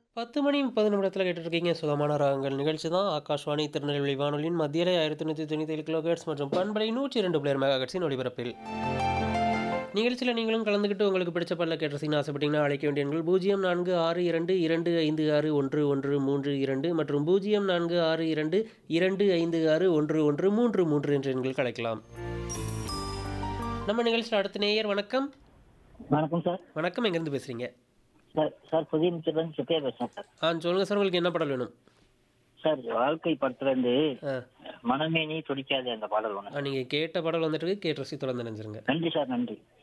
பத்து மணி முப்பது நிமிடத்தில் கேட்டுட்ருக்கீங்க சுகமான ராகங்கள் நிகழ்ச்சி தான் ஆகாஷ்வாணி திருநெல்வேலி வானொலியின் மத்தியிலே ஆயிரத்தி நூற்றி தொண்ணூற்றி ஏழு கிலோஹெட்ஸ் மற்றும் பண்பலை நூற்றி ரெண்டு பிளேயர் மெகாஹெட்ஸின் ஒளிபரப்பில் நிகழ்ச்சியில் நீங்களும் கலந்துக்கிட்டு உங்களுக்கு பிடிச்ச பல்ல கேட்டுறீங்கன்னு ஆசைப்பட்டீங்கன்னா அழைக்க வேண்டிய எண்கள் பூஜ்ஜியம் நான்கு ஆறு இரண்டு இரண்டு ஐந்து ஆறு ஒன்று ஒன்று மூன்று இரண்டு மற்றும் பூஜ்ஜியம் நான்கு ஆறு இரண்டு இரண்டு ஐந்து ஆறு ஒன்று ஒன்று மூன்று மூன்று என்ற எண்கள் கிடைக்கலாம் நம்ம நிகழ்ச்சியில் அடுத்த நேயர் வணக்கம் வணக்கம் சார் வணக்கம் எங்கேருந்து பேசுகிறீங்க சார் சார் புதிய மிச்சர்லேருந்து சிப்பையா பேசுகிறேன் சார் ஆ சொல்லுங்கள் சார் உங்களுக்கு என்ன பாடல் வேணும் சார் வாழ்க்கை படத்துலேருந்து ஆ மனமே நீ துடிக்காது அந்த பாடல் ஒன்று நீங்கள் கேட்ட பாடல் வந்துட்டு கேட்டு ரசி தொடர்ந்து நினைச்சிருங்க நன்றி சார் நன்றி